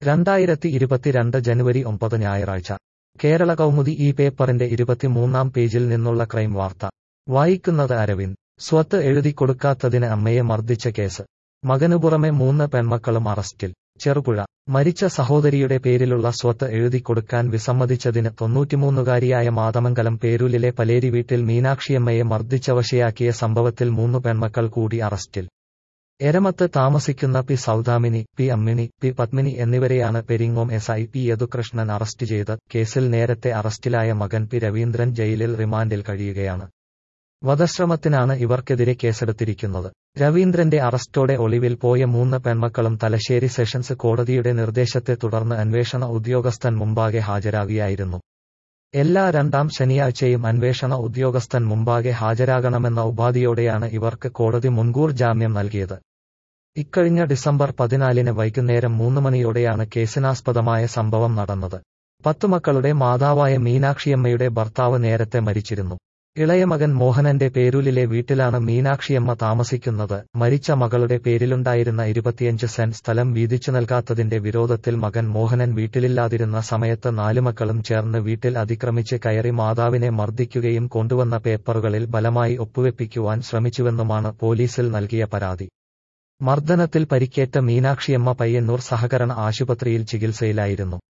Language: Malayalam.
രണ്ടായിരത്തി ഇരുപത്തിരണ്ട് ജനുവരി ഒമ്പത് ഞായറാഴ്ച കേരള കൗമുദി ഈ പേപ്പറിന്റെ ഇരുപത്തിമൂന്നാം പേജിൽ നിന്നുള്ള ക്രൈം വാർത്ത വായിക്കുന്നത് അരവിന്ദ് സ്വത്ത് എഴുതിക്കൊടുക്കാത്തതിന് അമ്മയെ മർദ്ദിച്ച കേസ് മകനു പുറമെ മൂന്ന് പെൺമക്കളും അറസ്റ്റിൽ ചെറുപുഴ മരിച്ച സഹോദരിയുടെ പേരിലുള്ള സ്വത്ത് എഴുതിക്കൊടുക്കാൻ വിസമ്മതിച്ചതിന് തൊണ്ണൂറ്റിമൂന്നുകാരിയായ മാതമംഗലം പേരൂലിലെ പലേരി വീട്ടിൽ മീനാക്ഷിയമ്മയെ മർദ്ദിച്ചവശയാക്കിയ സംഭവത്തിൽ മൂന്ന് പെൺമക്കൾ കൂടി അറസ്റ്റിൽ എരമത്ത് താമസിക്കുന്ന P Saudamini P Ammini P Padmini എന്നിവരെയാണ് Peringome S I P Yadukrishnan arrest ചെയ്ത് കേസിൽ നേരത്തെ അറസ്റ്റിലായ മകൻ പി രവീന്ദ്രൻ ജയിലിൽ റിമാൻഡിൽ കഴിയുകയാണ് വധശ്രമത്തിനാണ് ഇവർക്കെതിരെ കേസെടുത്തിരിക്കുന്നത് രവീന്ദ്രന്റെ അറസ്റ്റോടെ ഒളിവിൽ പോയ മൂന്ന് പെൺമക്കളും തലശ്ശേരി സെഷൻസ് കോടതിയുടെ നിർദ്ദേശത്തെ തുടർന്ന് അന്വേഷണ ഉദ്യോഗസ്ഥൻ മുമ്പാകെ ഹാജരാകുകയായിരുന്നു എല്ലാ രണ്ടാം ശനിയാഴ്ചയും അന്വേഷണ ഉദ്യോഗസ്ഥൻ മുമ്പാകെ ഹാജരാകണമെന്ന ഉപാധിയോടെയാണ് ഇവർക്ക് കോടതി മുൻകൂർ ജാമ്യം നൽകിയത് ഇക്കഴിഞ്ഞ ഡിസംബർ പതിനാലിന് വൈകുന്നേരം മൂന്ന് മണിയോടെയാണ് കേസിനാസ്പദമായ സംഭവം നടന്നത് പത്തു മക്കളുടെ മാതാവായ മീനാക്ഷിയമ്മയുടെ ഭർത്താവ് നേരത്തെ മരിച്ചിരുന്നു ഇളയ മകൻ മോഹനന്റെ പേരൂലിലെ വീട്ടിലാണ് മീനാക്ഷിയമ്മ താമസിക്കുന്നത് മരിച്ച മകളുടെ പേരിലുണ്ടായിരുന്ന ഇരുപത്തിയഞ്ച് സെന്റ് സ്ഥലം വീതിച്ചു നൽകാത്തതിന്റെ വിരോധത്തിൽ മകൻ മോഹനൻ വീട്ടിലില്ലാതിരുന്ന സമയത്ത് നാലു മക്കളും ചേർന്ന് വീട്ടിൽ അതിക്രമിച്ച് കയറി മാതാവിനെ മർദ്ദിക്കുകയും കൊണ്ടുവന്ന പേപ്പറുകളിൽ ബലമായി ഒപ്പുവെപ്പിക്കുവാൻ ശ്രമിച്ചുവെന്നുമാണ് പോലീസിൽ നൽകിയ പരാതി മർദ്ദനത്തിൽ പരിക്കേറ്റ മീനാക്ഷിയമ്മ പയ്യന്നൂർ സഹകരണ ആശുപത്രിയിൽ ചികിത്സയിലായിരുന്നു